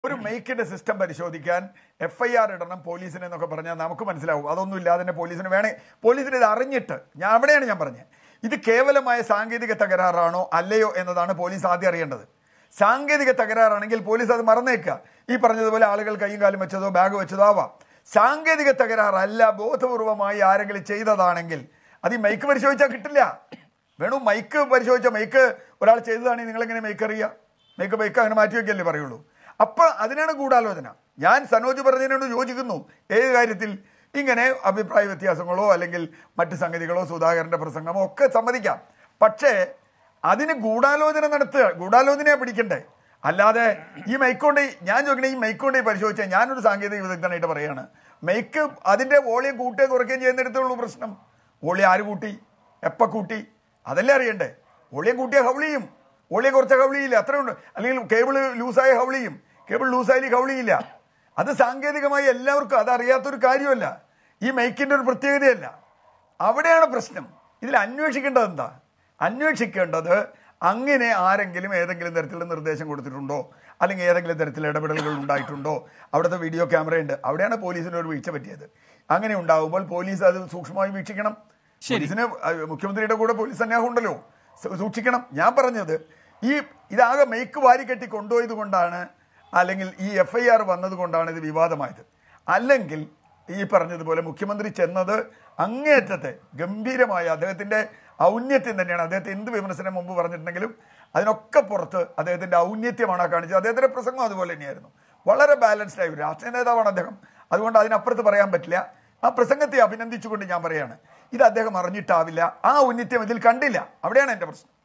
ഒരു മെയ്ക്കിന്റെ സിസ്റ്റം പരിശോധിക്കാൻ എഫ് ഐ ആർ ഇടണം പോലീസിനെ എന്നൊക്കെ പറഞ്ഞാൽ നമുക്ക് മനസ്സിലാവും അതൊന്നും ഇല്ലാതെ തന്നെ പോലീസിന് വേണേ പോലീസിന് ഇത് അറിഞ്ഞിട്ട് ഞാൻ അവിടെയാണ് ഞാൻ പറഞ്ഞത് ഇത് കേവലമായ സാങ്കേതിക തകരാറാണോ അല്ലയോ എന്നതാണ് പോലീസ് ആദ്യം അറിയേണ്ടത് സാങ്കേതിക തകരാറാണെങ്കിൽ പോലീസ് അത് മറന്നേക്കുക ഈ പറഞ്ഞതുപോലെ ആളുകൾ കൈയും കാലും വെച്ചതോ ബാഗ് വെച്ചതോ ആവാം സാങ്കേതിക തകരാറല്ല ബോധപൂർവമായി ആരെങ്കിലും ചെയ്തതാണെങ്കിൽ അത് ഈ മൈക്ക് പരിശോധിച്ചാൽ കിട്ടില്ല വേണു മൈക്ക് പരിശോധിച്ച മൈക്ക് ഒരാൾ ചെയ്തതാണെങ്കിൽ നിങ്ങൾ എങ്ങനെ മൈക്ക് അറിയുക മൈക്ക് മൈക്ക് അങ്ങനെ മാറ്റി വെക്കല്ലേ പറയുള്ളൂ അപ്പൊ അതിനാണ് ഗൂഢാലോചന ഞാൻ സനോജ് പറഞ്ഞതിനോട് യോജിക്കുന്നു ഏത് കാര്യത്തിൽ ഇങ്ങനെ അഭിപ്രായ വ്യത്യാസങ്ങളോ അല്ലെങ്കിൽ മറ്റ് സംഗതികളോ സുധാകരന്റെ പ്രസംഗമോ ഒക്കെ സമ്മതിക്കാം പക്ഷേ അതിന് ഗൂഢാലോചന നടത്തുക ഗൂഢാലോചനയെ പിടിക്കണ്ടേ അല്ലാതെ ഈ മൈക്കോണ്ട് ഞാൻ ചോദിക്കണേ ഈ മൈക്കോണ്ട് പരിശോധിച്ചാൽ ഞാനൊരു സാങ്കേതിക വിദഗ്ധനായിട്ട് പറയാണ് മൈക്ക് അതിന്റെ വോളിയം കൂട്ടുകയും കുറയ്ക്കുകയും ചെയ്യുന്നിടത്തുള്ളൂ പ്രശ്നം വോളിയം ആര് കൂട്ടി എപ്പ കൂട്ടി അതല്ലേ അറിയണ്ടേ വോളിയം കൂട്ടിയ ഹൗളിയും വോളിയം കുറച്ച ഹൗളിയില്ല അത്രേ ഉണ്ട് അല്ലെങ്കിൽ കേബിള് ലൂസായ ഹൗളിയും കേബിൾ ലൂസായാലും ഹൗളിയില്ല അത് സാങ്കേതികമായി എല്ലാവർക്കും അത് അറിയാത്തൊരു കാര്യമല്ല ഈ മൈക്കിന്റെ ഒരു പ്രത്യേകതയല്ല അവിടെയാണ് പ്രശ്നം ഇതിൽ അന്വേഷിക്കേണ്ടത് എന്താ അന്വേഷിക്കേണ്ടത് അങ്ങനെ ആരെങ്കിലും ഏതെങ്കിലും തരത്തിലുള്ള നിർദ്ദേശം കൊടുത്തിട്ടുണ്ടോ അല്ലെങ്കിൽ ഏതെങ്കിലും തരത്തിലുള്ള ഇടപെടലുകൾ ഉണ്ടായിട്ടുണ്ടോ അവിടുത്തെ വീഡിയോ ക്യാമറയുണ്ട് അവിടെയാണ് പോലീസിന് ഒരു വീഴ്ച പറ്റിയത് അങ്ങനെ ഉണ്ടാകുമ്പോൾ പോലീസ് അത് സൂക്ഷ്മമായി വീക്ഷിക്കണം പോലീസിന് അഹ് മുഖ്യമന്ത്രിയുടെ കൂടെ പോലീസ് സന്നാഹം ഉണ്ടല്ലോ സൂ- സൂക്ഷിക്കണം ഞാൻ പറഞ്ഞത് ഈ ഇതാകെ മെയ്ക്ക് വാരിക്കെട്ടി കൊണ്ടുപോയത് കൊണ്ടാണ് അല്ലെങ്കിൽ ഈ എഫ് ഐ ആർ വന്നത് കൊണ്ടാണ് ഇത് വിവാദമായത് അല്ലെങ്കിൽ ഈ പറഞ്ഞതുപോലെ മുഖ്യമന്ത്രി ചെന്നത് അങ്ങേയറ്റത്തെ ഗംഭീരമായ അദ്ദേഹത്തിന്റെ ഔന്നത്യം തന്നെയാണ് അദ്ദേഹത്തെ എന്ത് വിമർശനം മുമ്പ് പറഞ്ഞിട്ടുണ്ടെങ്കിലും അതിനൊക്കെ പുറത്ത് അദ്ദേഹത്തിന്റെ ഔന്നത്യമാണ് ആ കാണിച്ചത് അദ്ദേഹത്തിന്റെ പ്രസംഗം അതുപോലെ തന്നെയായിരുന്നു വളരെ ബാലൻസ്ഡ് ആയി ഒരു രാഷ്ട്രീയ നേതാവാണ് അദ്ദേഹം അതുകൊണ്ട് അതിനപ്പുറത്ത് പറയാൻ പറ്റില്ല ആ പ്രസംഗത്തെ അഭിനന്ദിച്ചുകൊണ്ട് ഞാൻ പറയാണ് ഇത് അദ്ദേഹം അറിഞ്ഞിട്ടാവില്ല ആ ഔന്നത്യം ഇതിൽ കണ്ടില്ല അവിടെയാണ് എൻ്റെ പ്രശ്നം